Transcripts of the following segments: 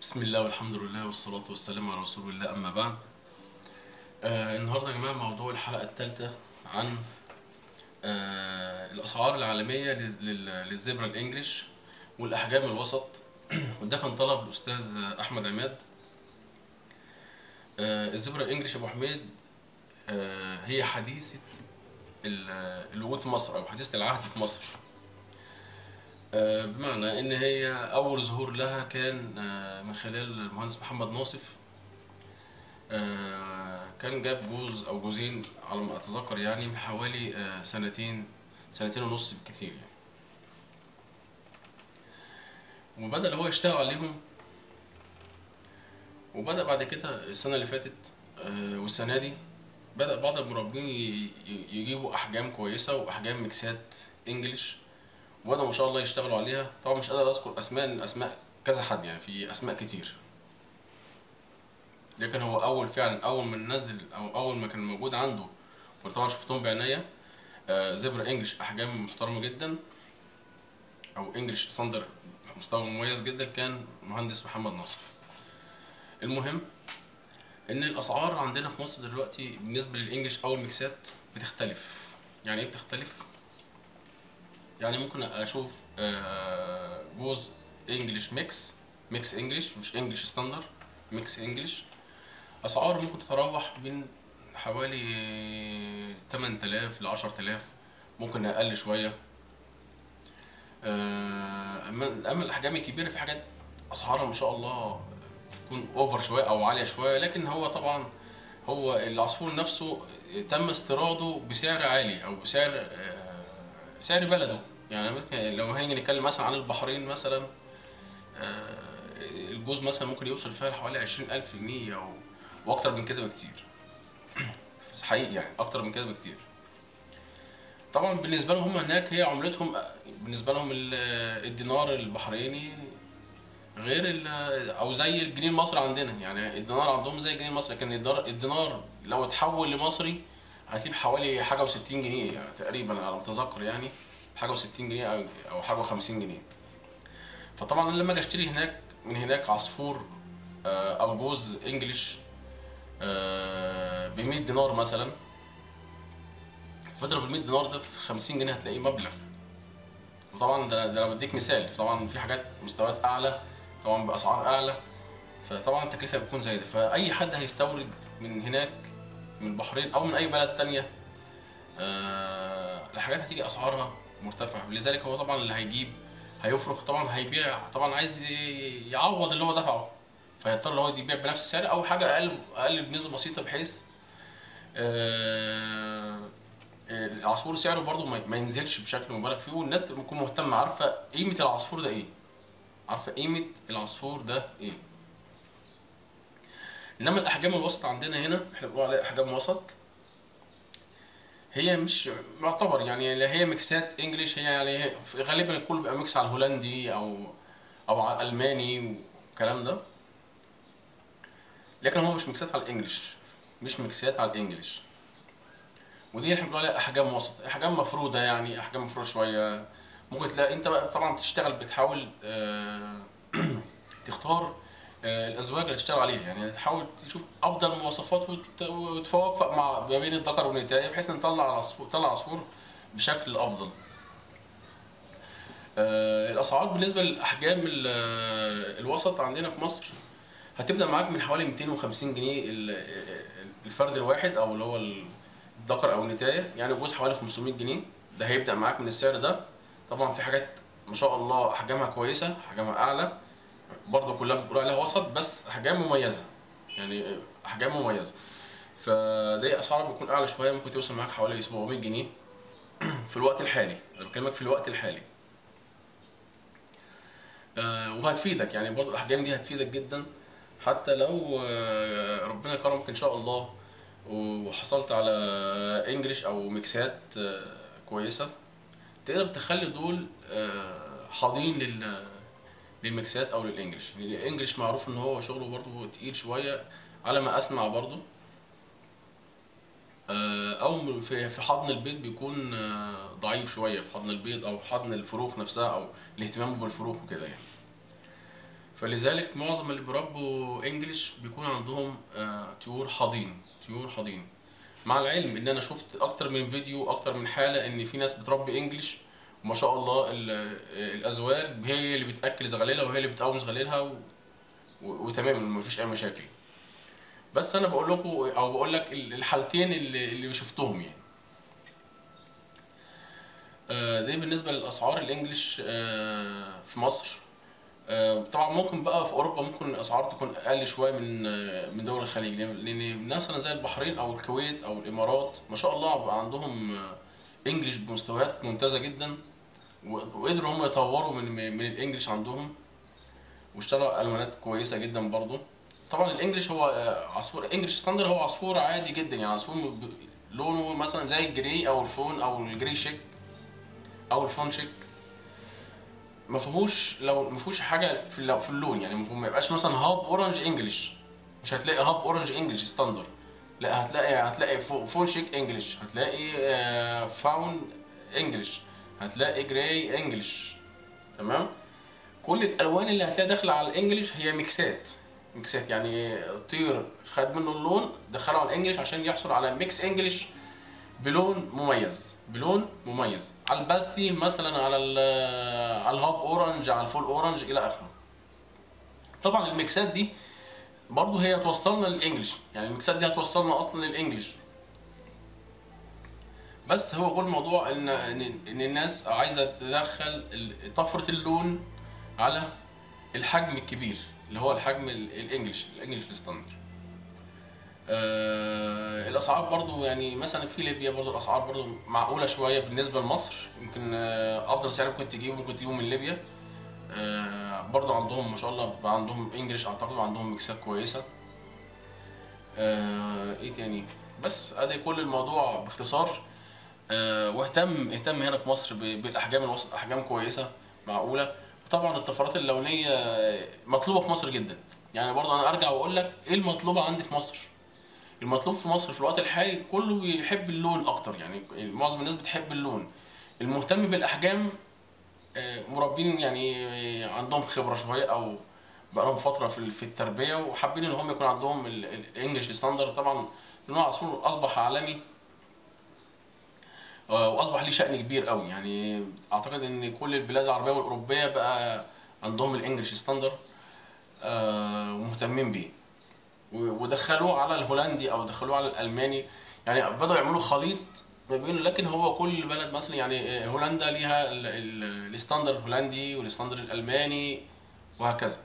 بسم الله والحمد لله والصلاة والسلام على رسول الله أما بعد آه النهاردة يا جماعة موضوع الحلقة الثالثة عن آه الأسعار العالمية لل- لل- للزبرة الإنجليش والأحجام الوسط وده كان طلب الأستاذ أحمد عماد آه الزبرة الإنجليش يا أبو حميد آه هي حديثة ال- الوجود في مصر أو حديثة العهد في مصر آه، بمعنى ان هي اول ظهور لها كان آه، من خلال المهندس محمد ناصف آه، كان جاب جوز او جوزين على ما اتذكر يعني من حوالي آه، سنتين سنتين ونص بالكثير يعني وبدأ اللي هو يشتغل عليهم وبدأ بعد كده السنة اللي فاتت آه، والسنة دي بدأ بعض المربين ي- ي- يجيبوا أحجام كويسة وأحجام ميكسات إنجليش وبدأوا ما شاء الله يشتغلوا عليها طبعا مش قادر اذكر اسماء لأن اسماء كذا حد يعني في اسماء كتير لكن هو اول فعلا اول ما نزل او اول ما كان موجود عنده وطبعا شفتهم بعناية آه، زبرة انجلش احجام محترمة جدا او انجلش ستاندر مستوى مميز جدا كان مهندس محمد ناصر المهم ان الاسعار عندنا في مصر دلوقتي بالنسبة للانجلش او الميكسات بتختلف يعني ايه بتختلف يعني ممكن اشوف آه، جوز انجلش ميكس ميكس انجلش مش انجلش ستاندر ميكس انجلش اسعار ممكن تتراوح من حوالي 8000 ل 10000 ممكن اقل شويه آه، اما اما الاحجام الكبيره في حاجات اسعارها ما شاء الله تكون اوفر شويه او عاليه شويه لكن هو طبعا هو العصفور نفسه تم استيراده بسعر عالي او بسعر آه، سعر بلده يعني مثلا لو هنيجي نتكلم مثلا عن البحرين مثلا آه، الجوز مثلا ممكن يوصل فيها لحوالي عشرين ألف جنيه أو وأكتر من كده بكتير حقيقي يعني أكتر من كده بكتير طبعا بالنسبة لهم هم هناك هي عملتهم بالنسبة لهم ال- الدينار البحريني غير ال- او زي الجنيه المصري عندنا يعني الدينار عندهم زي الجنيه المصري لكن الدينار, الدينار لو اتحول لمصري هتجيب حوالي حاجه و60 جنيه يعني تقريبا على ما اتذكر يعني حاجه و60 جنيه او او حاجه و50 جنيه فطبعا أنا لما اجي اشتري هناك من هناك عصفور آه، او جوز انجليش ب 100 دينار مثلا فاضرب ال 100 دينار ده في 50 جنيه هتلاقيه مبلغ وطبعا ده ده انا بديك مثال طبعا في حاجات مستويات اعلى طبعا باسعار اعلى فطبعا التكلفه بتكون زايده فاي حد هيستورد من هناك من البحرين او من اي بلد تانية آه الحاجات هتيجي اسعارها مرتفعه لذلك هو طبعا اللي هيجيب هيفرق طبعا هيبيع طبعا عايز ي- يعوض اللي هو دفعه فيضطر اللي هو يبيع بنفس السعر او حاجه اقل اقل بنسبه بسيطه بحيث آه العصفور سعره برضو ما ما ينزلش بشكل مبالغ فيه والناس تكون مهتمه عارفه قيمه العصفور ده ايه عارفه قيمه العصفور ده ايه انما الاحجام الوسط عندنا هنا احنا بنقول عليها احجام وسط هي مش معتبر يعني لا هي ميكسات انجليش هي يعني هي غالبا الكل بيبقى ميكس على الهولندي او او على الالماني والكلام ده لكن هو مش ميكسات على الانجليش مش ميكسات على الانجليش ودي احنا بنقول عليها احجام وسط احجام مفروده يعني احجام مفروده شويه ممكن تلاقي انت بقى طبعا بتشتغل بتحاول آه، تختار آه، الازواج اللي تشتغل عليها يعني تحاول تشوف افضل المواصفات وت- وتوفق مع ما بين الذكر والانثى بحيث ان نطلع العصفور تطلع عصفور بشكل افضل آه، الاسعار بالنسبه للاحجام ال- آه، الوسط عندنا في مصر هتبدا معاك من حوالي 250 جنيه ال- الفرد الواحد او اللي هو الذكر او النتايه يعني جوز حوالي 500 جنيه ده هيبدا معاك من السعر ده طبعا في حاجات ما شاء الله احجامها كويسه احجامها اعلى برضه كلها بنقول عليها وسط بس احجام مميزه يعني احجام مميزه فدي اسعارها بتكون اعلى شويه ممكن توصل معاك حوالي 700 جنيه في الوقت الحالي انا بكلمك في الوقت الحالي آه، وهتفيدك يعني برضه الاحجام دي هتفيدك جدا حتى لو آه، ربنا كرمك ان شاء الله وحصلت على انجليش او ميكسات آه، كويسه تقدر تخلي دول آه، حاضين لل للميكسات او للانجليش لان الانجليش معروف ان هو شغله برضه تقيل شويه على ما اسمع برضه آه، او في في حضن البيض بيكون آه، ضعيف شويه في حضن البيض او حضن الفروخ نفسها او الاهتمام بالفروخ وكده يعني فلذلك معظم اللي بيربوا انجليش بيكون عندهم آه، طيور حاضين طيور حاضين مع العلم ان انا شفت اكتر من فيديو اكتر من حاله ان في ناس بتربي انجليش وما شاء الله ال- آه، الازواج هي اللي بتاكل زغاليلها وهي اللي بتقوم زغاليلها و... و... وتمام مفيش اي مشاكل بس انا بقول لكم او بقول لك ال- الحالتين اللي اللي شفتهم يعني آه، دي بالنسبه للاسعار الانجليش آه، في مصر آه، طبعا ممكن بقى في اوروبا ممكن الاسعار تكون اقل شويه من آه، من دول الخليج لان لأن مثلا زي البحرين او الكويت او الامارات ما شاء الله بقى عندهم آه، انجليش بمستويات ممتازه جدا و- وقدروا هم يطوروا من من الانجليش عندهم واشتروا الوانات كويسه جدا برضو طبعا الانجليش هو آه، عصفور انجليش ستاندر هو عصفور عادي جدا يعني عصفور ب- لونه مثلا زي الجري او الفون او الجري شيك او الفون شيك ما فيهوش لو ما فيهوش حاجه في اللو- في اللون يعني ما ما يبقاش مثلا هاب اورنج انجلش مش هتلاقي هاب اورنج انجلش ستاندر لا هتلاقي هتلاقي فو- فون شيك انجلش هتلاقي آه، فاون انجلش هتلاقي جراي انجلش تمام كل الالوان اللي هتلاقيها داخله على الانجليش هي ميكسات ميكسات يعني طير خد منه اللون دخله على الانجليش عشان يحصل على ميكس انجليش بلون مميز بلون مميز على الباستيل مثلا على ال على الهاف اورنج على الفول اورنج الى اخره طبعا الميكسات دي برضه هي هتوصلنا للانجليش يعني الميكسات دي هتوصلنا اصلا للانجليش بس هو كل الموضوع ان ان إن الناس عايزه تدخل ال- طفره اللون على الحجم الكبير اللي هو الحجم ال- الانجليش الانجليش الستاندر آه الاسعار برضو يعني مثلا في ليبيا برضو الاسعار برضو معقوله شويه بالنسبه لمصر يمكن آه افضل سعر ممكن تجيبه ممكن تجيبه من ليبيا آه برضو عندهم ما شاء الله بقى عندهم انجليش اعتقد وعندهم ميكسات كويسه آه ايه تاني بس ادي كل الموضوع باختصار آه واهتم اهتم هنا في مصر ب- بالاحجام الوسط احجام كويسه معقوله وطبعا الطفرات اللونيه مطلوبه في مصر جدا يعني برضه انا ارجع واقول لك ايه المطلوبه عندي في مصر المطلوب في مصر في الوقت الحالي كله بيحب اللون اكتر يعني معظم الناس بتحب اللون المهتم بالاحجام آه، مربين يعني آه، عندهم خبره شويه او بقالهم فتره في في التربيه وحابين ان هم يكون عندهم ال- ال- الانجليش ستاندرد طبعا لان هو عصفور اصبح عالمي آه، واصبح ليه شأن كبير قوي يعني اعتقد ان كل البلاد العربيه والاوروبيه بقى عندهم الانجليش ستاندرد آه، ومهتمين بيه و- ودخلوه على الهولندي او دخلوه على الالماني يعني بدأوا يعملوا خليط ما بينه لكن هو كل بلد مثلا يعني هولندا ليها ال- ال- الستاندرد الهولندي والستاندرد الالماني وهكذا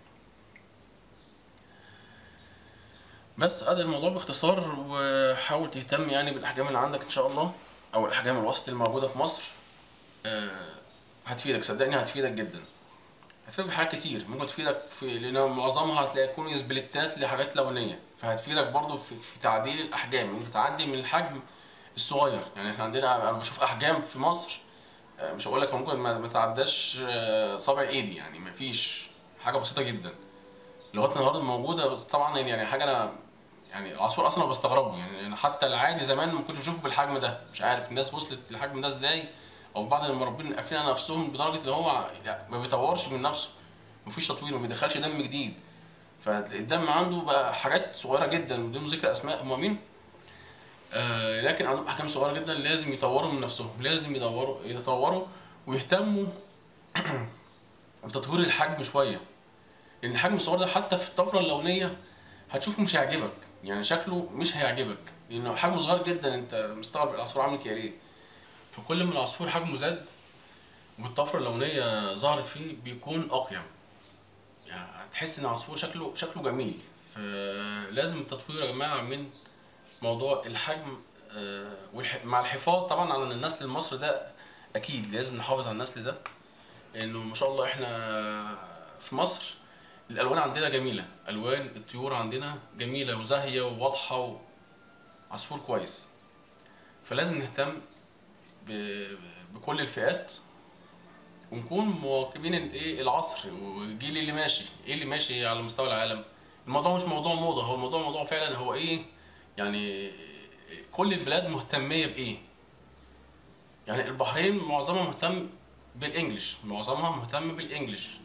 بس ادي الموضوع باختصار وحاول تهتم يعني بالاحجام اللي عندك ان شاء الله او الاحجام الوسط الموجوده في مصر آه، هتفيدك صدقني هتفيدك جدا هتفيدك في حاجات كتير ممكن تفيدك في لان معظمها هتلاقي تكون سبليتات لحاجات لونيه فهتفيدك برضو في, في تعديل الاحجام انت تعدي من الحجم الصغير يعني احنا عندنا انا بشوف احجام في مصر آه، مش هقول لك ممكن ما ما تعداش آه، صابع ايدي يعني ما فيش حاجه بسيطه جدا لغايه النهارده موجوده بس طبعا يعني حاجه انا يعني العصفور اصلا أنا بستغربه يعني أنا حتى العادي زمان ما كنتش بشوفه بالحجم ده مش عارف الناس وصلت للحجم ده ازاي او بعض المربين قافلين على نفسهم بدرجه ان هو يعني ما بيطورش من نفسه مفيش تطوير ما بيدخلش دم جديد فالدم عنده بقى حاجات صغيره جدا بدون ذكر اسماء هم مين آه لكن عندهم احكام صغيره جدا لازم يطوروا من نفسهم لازم يدوروا يتطوروا ويهتموا بتطوير الحجم شويه لان الحجم الصغير ده حتى في الطفره اللونيه هتشوفه مش هيعجبك يعني شكله مش هيعجبك لانه حجمه صغير جدا انت مستغرب العصفور عامل كده ليه فكل ما العصفور حجمه زاد والطفره اللونيه ظهرت فيه بيكون اقيم يعني هتحس ان العصفور شكله شكله جميل فلازم التطوير يا جماعه من موضوع الحجم آه، والح- مع الحفاظ طبعا على النسل المصري ده اكيد لازم نحافظ على النسل ده لانه ما شاء الله احنا في مصر الالوان عندنا جميله الوان الطيور عندنا جميله وزاهيه وواضحه وعصفور كويس فلازم نهتم ب- بكل الفئات ونكون مواكبين الايه العصر والجيل اللي ماشي ايه اللي ماشي على مستوى العالم الموضوع مش موضوع موضه هو الموضوع موضوع فعلا هو ايه يعني كل البلاد مهتميه بايه يعني البحرين معظمها مهتم بالانجلش معظمها مهتم بالانجلش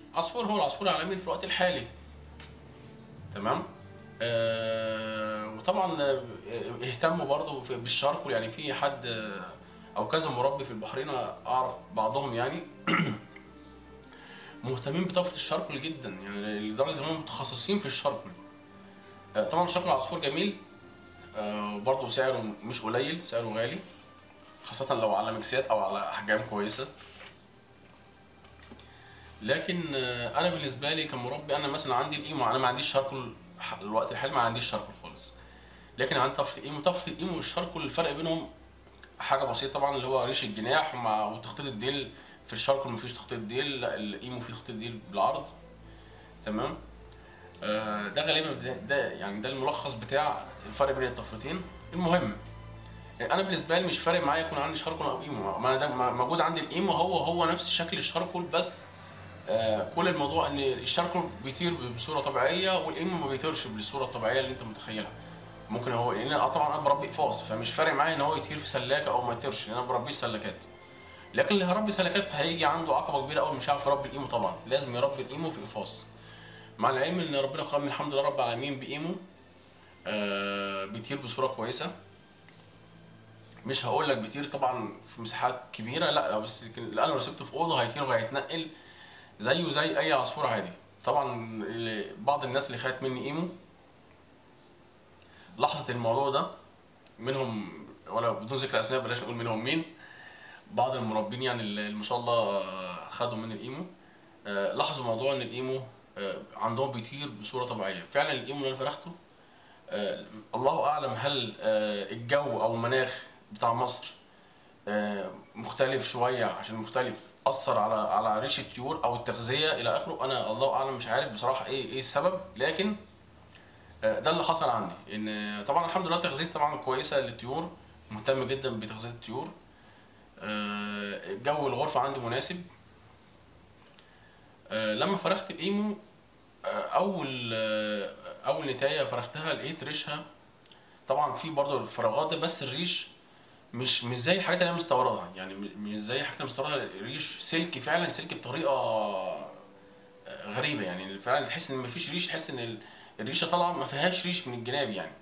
عصفور هو العصفور العالمي في الوقت الحالي تمام آه وطبعا آه، اهتموا برضو في- بالشرق يعني في حد آه، او كذا مربي في البحرين اعرف بعضهم يعني مهتمين بطفره الشرقل جدا يعني لدرجه ان هم متخصصين في الشرقل آه، طبعا شرقل العصفور جميل آه، برضه سعره مش قليل سعره غالي خاصة لو على ميكسات أو على أحجام كويسة لكن آه، أنا بالنسبة لي كمربي أنا مثلا عندي الإيمو أنا ما عنديش شاركل ح- الوقت الحالي ما عنديش شاركل خالص لكن عندي طفرة الإيمو طفرة الإيمو والشاركل الفرق بينهم حاجة بسيطة طبعا اللي هو ريش الجناح مع وتخطيط الديل في الشاركل مفيش تخطيط ديل لا الإيمو فيه تخطيط ديل بالعرض تمام آه، ده غالبا ده- ده يعني ده الملخص بتاع الفرق بين الطفرتين المهم انا بالنسبه لي مش فارق معايا يكون عندي شاركول او ايمو ما انا ده ما- موجود عندي الايمو هو هو نفس شكل الشاركول بس آه كل الموضوع ان الشاركول بيطير بصوره طبيعيه والايمو ما بيطيرش بالصوره الطبيعيه اللي انت متخيلها ممكن هو لان أنا طبعا انا بربي اقفاص فمش فارق معايا ان هو يطير في سلاكه او ما يطيرش لان انا بربيه سلكات لكن اللي هيربي سلكات هيجي عنده عقبه كبيره قوي مش هيعرف يربي الايمو طبعا لازم يربي الايمو في اقفاص مع العلم ان ربنا كرمني الحمد لله رب العالمين بايمو آه بيطير بصوره كويسه مش هقول لك بيطير طبعا في مساحات كبيره لا بس لكن انا لو سبته في اوضه هيطير وهيتنقل زيه زي اي عصفور عادي طبعا اللي- بعض الناس اللي خدت مني ايمو لاحظت الموضوع ده منهم ولا بدون ذكر اسماء بلاش نقول منهم مين بعض المربين يعني اللي ما شاء الله آه، خدوا من الايمو آه، لاحظوا موضوع ان الايمو آه، عندهم بيطير بصوره طبيعيه فعلا الايمو اللي انا فرخته آه، الله اعلم هل آه، الجو او المناخ بتاع مصر آه، مختلف شويه عشان مختلف اثر على على ريش الطيور او التغذيه الى اخره انا الله اعلم مش عارف بصراحه ايه ايه السبب لكن آه، ده اللي حصل عندي ان طبعا الحمد لله تغذيتي طبعا كويسه للطيور مهتم جدا بتغذيه الطيور آه، جو الغرفه عندي مناسب آه، لما فرخت الايمو آه، اول آه، اول نتايه فرختها لقيت ريشها طبعا في برضه الفراغات ده بس الريش مش مش زي الحاجات اللي انا مستوردها يعني م- مش زي الحاجات اللي مستوردها الريش سلكي فعلا سلكي بطريقه آه، غريبه يعني فعلا تحس ان مفيش ريش تحس ان ال- الريشه طالعه ما فيهاش ريش من الجناب يعني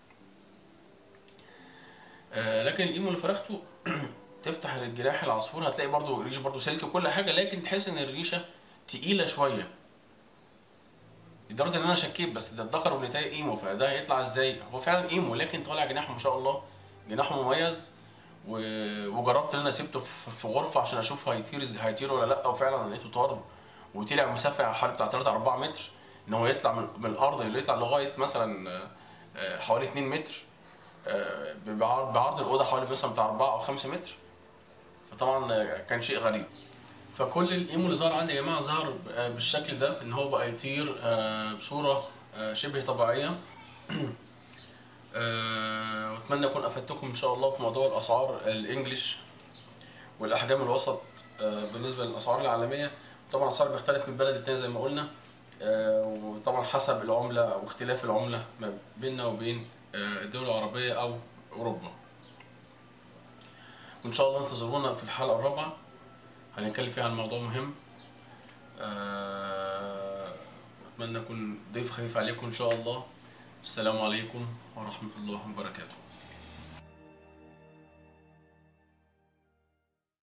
آه، لكن الايمو اللي فرخته تفتح الجناح العصفور هتلاقي برضو الريش برضو سلك وكل حاجه لكن تحس ان الريشه تقيله شويه لدرجه ان انا شكيت بس ده الذكر والنتايه ايمو فده هيطلع ازاي هو فعلا ايمو لكن طالع جناحه ما شاء الله جناحه مميز و... وجربت ان انا سيبته في في غرفه عشان اشوف هيطير إز- هيطير ولا لا وفعلا لقيته طار وطلع مسافه حوالي بتاع 3 4 متر ان هو يطلع من, من الارض اللي يطلع لغايه مثلا آه، آه، حوالي 2 متر آه، بعرض بعرض الاوضه حوالي مثلا بتاع 4 او 5 متر فطبعا آه، كان شيء غريب فكل الايمو اللي ظهر عندي يا جماعه ظهر آه، بالشكل ده ان هو بقى يطير آه، بصوره آه، شبه طبيعيه آه، واتمنى اكون افدتكم ان شاء الله في موضوع الاسعار الانجليش والاحجام الوسط آه، بالنسبه للاسعار العالميه طبعا الاسعار بتختلف من بلد للتاني زي ما قلنا آه، وطبعا حسب العمله او اختلاف العمله ما بيننا وبين آه، الدول العربيه او اوروبا وان شاء الله انتظرونا في الحلقه الرابعه هنتكلم فيها عن موضوع مهم آه، اتمنى اكون ضيف خفيف عليكم ان شاء الله السلام عليكم ورحمه الله وبركاته